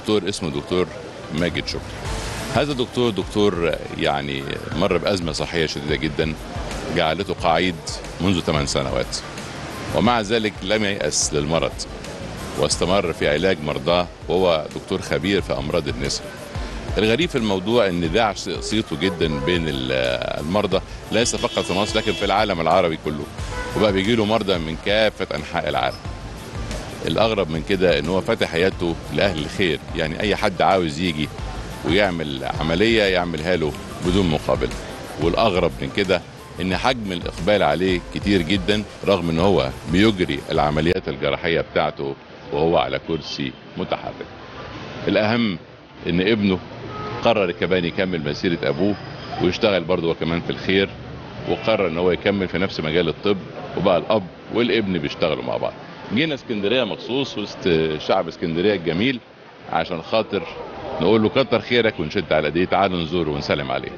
دكتور اسمه دكتور ماجد شكري هذا الدكتور دكتور يعني مر بأزمة صحية شديدة جدا جعلته قعيد منذ 8 سنوات ومع ذلك لم ييأس للمرض واستمر في علاج مرضاه وهو دكتور خبير في أمراض النساء الغريب في الموضوع ان ذاع صيته جدا بين المرضى ليس فقط في مصر لكن في العالم العربي كله وبقى بيجي له مرضى من كافه انحاء العالم الاغرب من كده ان هو فتح حياته لاهل الخير يعني اي حد عاوز يجي ويعمل عمليه يعملها له بدون مقابل والاغرب من كده ان حجم الاقبال عليه كتير جدا رغم ان هو بيجري العمليات الجراحيه بتاعته وهو على كرسي متحرك الاهم ان ابنه قرر كمان يكمل مسيره ابوه ويشتغل برضه هو كمان في الخير وقرر ان هو يكمل في نفس مجال الطب وبقى الاب والابن بيشتغلوا مع بعض جينا اسكندريه مخصوص وسط شعب اسكندريه الجميل عشان خاطر نقول له كتر خيرك ونشد على ايديه تعالوا نزوره ونسلم عليه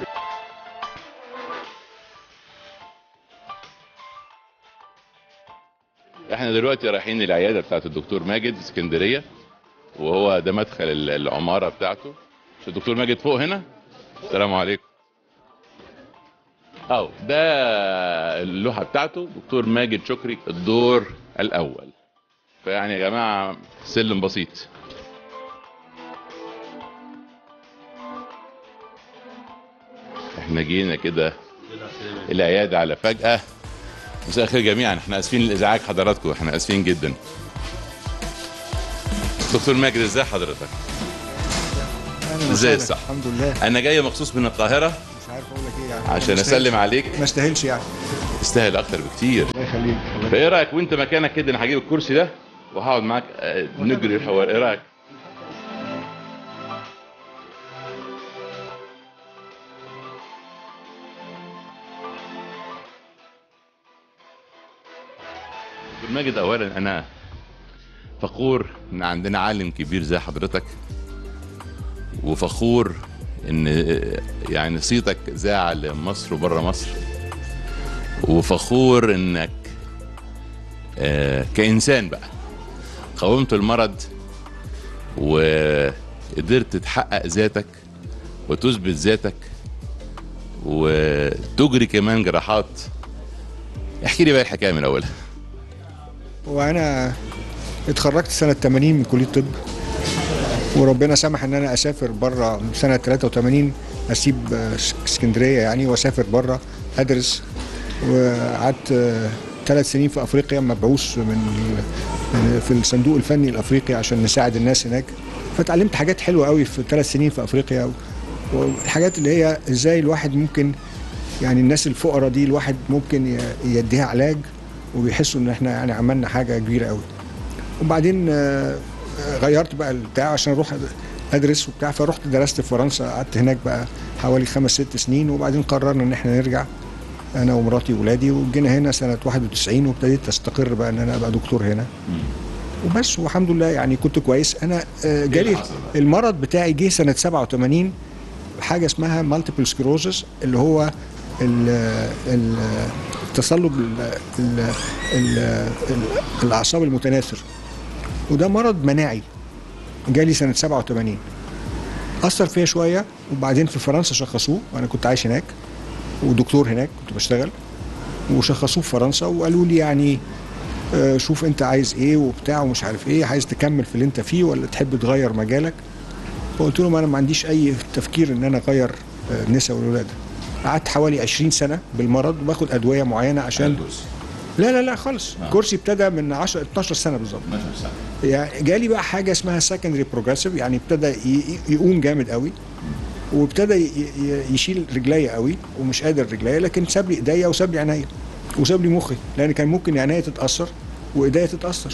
احنا دلوقتي رايحين العياده بتاعت الدكتور ماجد اسكندريه وهو ده مدخل العماره بتاعته مش الدكتور ماجد فوق هنا السلام عليكم اهو ده اللوحه بتاعته دكتور ماجد شكري الدور الاول فيعني يا جماعه سلم بسيط احنا جينا كده العياده على فجاه مساء الخير جميعا احنا اسفين لازعاج حضراتكم احنا اسفين جدا دكتور ماجد ازاي حضرتك ازاي الصح الحمد لله انا جاي مخصوص من القاهره مش عارف اقول لك ايه يعني عشان ما اسلم يستاهلش- عليك ما استاهلش يعني تستاهل اكتر بكتير الله يخليك الله فايه رايك وانت مكانك كده انا هجيب الكرسي ده وهقعد معاك آه، نجري الحوار ايه رايك دكتور ماجد اولا انا فخور ان عندنا عالم كبير زي حضرتك وفخور ان آه، يعني صيتك ذاع لمصر وبره مصر وفخور انك آه، كإنسان بقى قاومت المرض وقدرت تحقق ذاتك وتثبت ذاتك وتجري كمان جراحات احكي لي بقى الحكايه من اولها وانا اتخرجت سنه 80 من كليه الطب وربنا سمح ان انا اسافر بره سنه 83 اسيب آه، اسكندريه يعني واسافر بره ادرس وقعدت آه، ثلاث سنين في افريقيا مبعوث من من- في الصندوق الفني الافريقي عشان نساعد الناس هناك فتعلمت حاجات حلوه قوي في ثلاث سنين في افريقيا والحاجات اللي هي ازاي الواحد ممكن يعني الناس الفقراء دي الواحد ممكن ي- يديها علاج وبيحسوا ان احنا يعني عملنا حاجه كبيره قوي وبعدين آه، آه، غيرت بقى البتاع عشان اروح ادرس وبتاع فرحت درست في فرنسا قعدت هناك بقى حوالي خمس ست سنين وبعدين قررنا ان احنا نرجع انا ومراتي وولادي وجينا هنا سنه 91 وابتديت استقر بقى ان انا ابقى دكتور هنا وبس والحمد لله يعني كنت كويس انا آه، جالي حصل بقى؟ المرض بتاعي جه سنه 87 حاجه اسمها مالتيبل سكلروزس اللي هو ال- ال- التصلب ال- ال- ال- ال- الاعصاب المتناثر وده مرض مناعي جالي سنه 87 اثر فيا شويه وبعدين في فرنسا شخصوه وانا كنت عايش هناك ودكتور هناك كنت بشتغل وشخصوه في فرنسا وقالوا لي يعني آه، شوف انت عايز ايه وبتاع ومش عارف ايه عايز تكمل في اللي انت فيه ولا تحب تغير مجالك فقلت لهم انا ما عنديش اي تفكير ان انا اغير آه، النساء والولاده قعدت حوالي 20 سنه بالمرض وباخد ادويه معينه عشان لا لا لا خالص آه. كورسي ابتدى من 10 12 سنه بالظبط يعني جالي بقى حاجه اسمها سكندري بروجريسيف يعني ابتدى ي- ي- يقوم جامد قوي وابتدى ي- ي- يشيل رجليا قوي ومش قادر رجليا لكن ساب لي ايديا وساب لي عينيا وساب لي مخي لان كان ممكن عينيا تتاثر وايديا تتاثر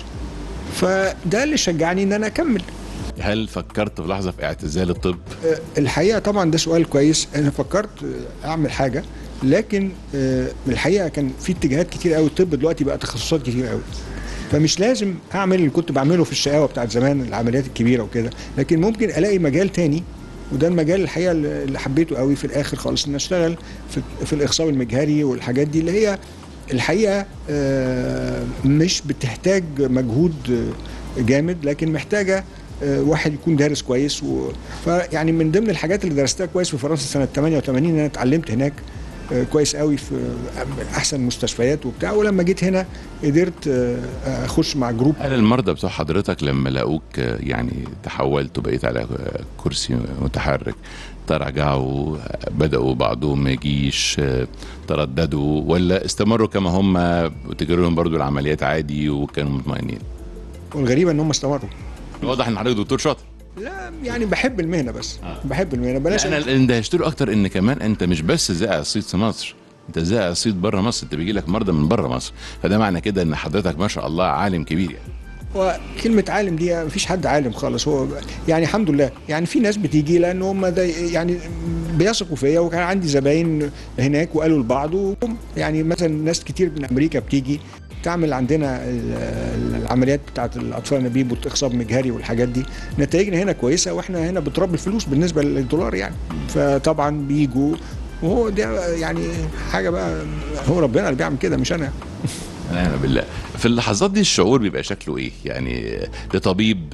فده اللي شجعني ان انا اكمل هل فكرت في لحظه في اعتزال الطب آه، الحقيقه طبعا ده سؤال كويس انا فكرت آه، اعمل حاجه لكن آه، الحقيقه كان في اتجاهات كتير قوي الطب دلوقتي بقى تخصصات كتير قوي فمش لازم اعمل اللي كنت بعمله في الشقاوه بتاعت زمان العمليات الكبيره وكده لكن ممكن الاقي مجال تاني وده المجال الحقيقه اللي حبيته قوي في الاخر خالص ان اشتغل في, في الاخصاب المجهري والحاجات دي اللي هي الحقيقه آه، مش بتحتاج مجهود آه، جامد لكن محتاجه آه، واحد يكون دارس كويس و... فيعني من ضمن الحاجات اللي درستها كويس في فرنسا سنه 88 ان انا اتعلمت هناك آه، كويس قوي في احسن مستشفيات وبتاع ولما جيت هنا قدرت آه، اخش مع جروب هل المرضى بتوع حضرتك لما لقوك آه، يعني تحولت وبقيت على آه، كرسي متحرك تراجعوا آه، بدأوا بعضهم ما يجيش آه، ترددوا ولا استمروا كما هم وتجروا لهم برضو العمليات عادي وكانوا مطمئنين والغريبه ان هم استمروا واضح ان حضرتك دكتور شاطر لا يعني بحب المهنه بس آه. بحب المهنه بلاش انا اللي اندهشت له اكتر ان كمان انت مش بس زائع صيد في مصر انت زائع صيد بره مصر انت بيجي لك مرضى من بره مصر فده معنى كده ان حضرتك ما شاء الله عالم كبير يعني وكلمة عالم دي مفيش حد عالم خالص هو يعني الحمد لله يعني في ناس بتيجي لان هم ده يعني بيثقوا فيا وكان عندي زباين هناك وقالوا لبعض وهم يعني مثلا ناس كتير من امريكا بتيجي تعمل عندنا ال- العمليات بتاعت الاطفال الانابيب والاخصاب مجهري والحاجات دي نتائجنا هنا كويسه واحنا هنا بتربي الفلوس بالنسبه للدولار يعني فطبعا بيجوا وهو ده يعني حاجه بقى هو ربنا اللي بيعمل كده مش انا نعم بالله في اللحظات دي الشعور بيبقى شكله ايه يعني لطبيب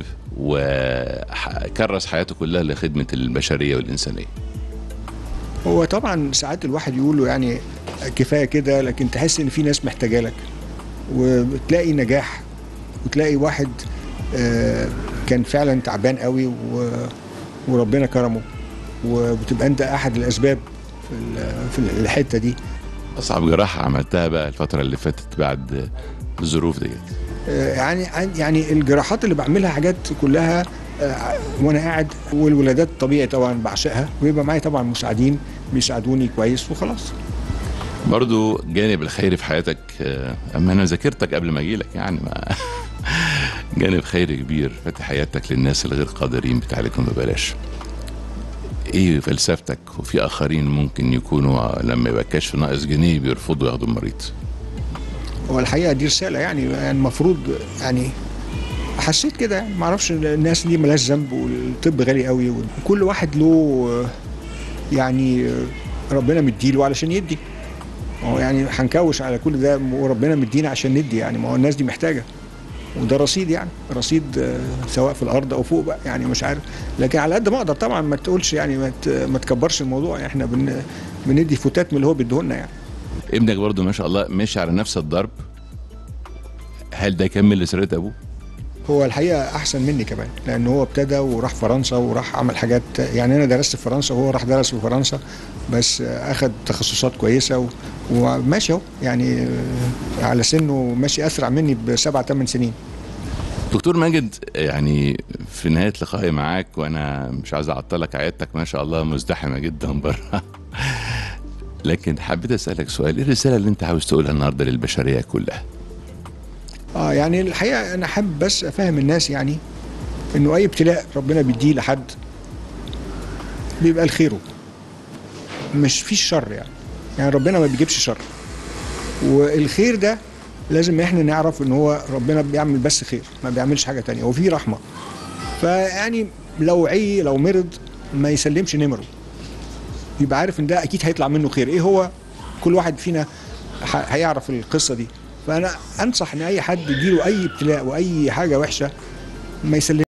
وكرس حياته كلها لخدمة البشرية والإنسانية هو طبعا ساعات الواحد يقول له يعني كفايه كده لكن تحس ان في ناس محتاجه لك وبتلاقي نجاح وتلاقي واحد آه، كان فعلا تعبان قوي و- وربنا كرمه وبتبقى انت احد الاسباب في ال- في الحته دي أصعب جراحة عملتها بقى الفترة اللي فاتت بعد الظروف ديت آه، يعني يعني الجراحات اللي بعملها حاجات كلها آه، وانا قاعد والولادات طبيعي طبعا بعشقها ويبقى معايا طبعا مساعدين بيساعدوني كويس وخلاص برضو جانب الخير في حياتك آه، أما أنا ذاكرتك قبل ما أجيلك يعني ما جانب خير كبير فاتح حياتك للناس الغير قادرين بتعالجهم ببلاش ايه فلسفتك وفي اخرين ممكن يكونوا لما يبقى الكشف ناقص جنيه بيرفضوا ياخدوا المريض هو الحقيقه دي رساله يعني يعني المفروض يعني حسيت كده يعني ما اعرفش الناس دي ملهاش ذنب والطب غالي قوي وكل واحد له آه، يعني آه، ربنا مديله علشان يدي هو يعني هنكوش على كل ده وربنا مدينا عشان ندي يعني ما هو الناس دي محتاجه وده رصيد يعني رصيد آه، سواء في الارض او فوق بقى يعني مش عارف لكن على قد ما اقدر طبعا ما تقولش يعني ما ت- ما تكبرش الموضوع يعني احنا بن بندي فتات من اللي هو بيديهولنا يعني ابنك برضو ما شاء الله ماشي على نفس الضرب هل ده كمل لسيرة ابوه هو الحقيقه احسن مني كمان لان هو ابتدى وراح فرنسا وراح عمل حاجات يعني انا درست في فرنسا وهو راح درس في فرنسا بس اخذ تخصصات كويسه و- وماشي اهو يعني على سنه ماشي اسرع مني بسبع ثمان سنين دكتور ماجد يعني في نهاية لقائي معاك وانا مش عايز اعطلك عيادتك ما شاء الله مزدحمة جدا بره لكن حبيت اسألك سؤال ايه الرسالة اللي انت عاوز تقولها النهاردة للبشرية كلها اه يعني الحقيقه انا حابب بس افهم الناس يعني انه اي ابتلاء ربنا بيديه لحد بيبقى لخيره مش فيش شر يعني يعني ربنا ما بيجيبش شر والخير ده لازم احنا نعرف ان هو ربنا بيعمل بس خير ما بيعملش حاجه تانية وفي رحمه فيعني لو عي لو مرض ما يسلمش نمره يبقى عارف ان ده اكيد هيطلع منه خير ايه هو كل واحد فينا ح- هيعرف القصه دي فانا انصح ان اي حد يجيله اي ابتلاء واي حاجه وحشه ما يسلمش